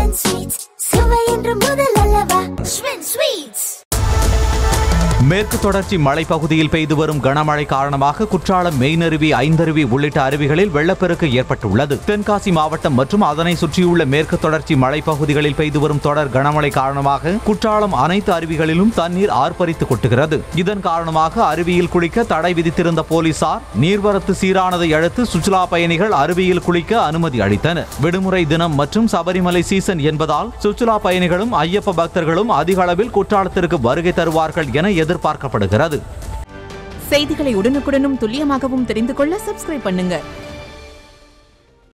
Schwinn Sweets. சுவை என்று முதல் அல்லவா Schwinn Sweets. மேற்கு தொடர்ச்சி மலைப்பகுதியில் பெய்து வரும் கனமழை காரணமாக குற்றாலம் மெயினருவி ஐந்தருவி உள்ளிட்ட அருவிகளில் வெள்ளப்பெருக்கு ஏற்பட்டுள்ளது தென்காசி மாவட்டம் மற்றும் அதனை சுற்றியுள்ள மேற்கு தொடர்ச்சி மலைப்பகுதிகளில் பெய்து வரும் தொடர் கனமழை காரணமாக குற்றாலம் அனைத்து அருவிகளிலும் தண்ணீர் ஆர்ப்பரித்து கொட்டுகிறது இதன் காரணமாக அருவியில் குளிக்க தடை விதித்திருந்த போலீசார் நீர்வரத்து சீரானதை அடுத்து சுற்றுலா பயணிகள் அருவியில் குளிக்க அனுமதி அளித்தனர் விடுமுறை தினம் மற்றும் சபரிமலை சீசன் என்பதால் சுற்றுலா பயணிகளும் ஐயப்ப பக்தர்களும் அதிக அளவில் குற்றாலத்திற்கு வருகை தருவார்கள் என எதிர்பார்க்கப்படுகிறது செய்திகளை உடனுக்குடனும் துல்லியமாகவும் தெரிந்து கொள்ள சப்ஸ்கிரைப் பண்ணுங்க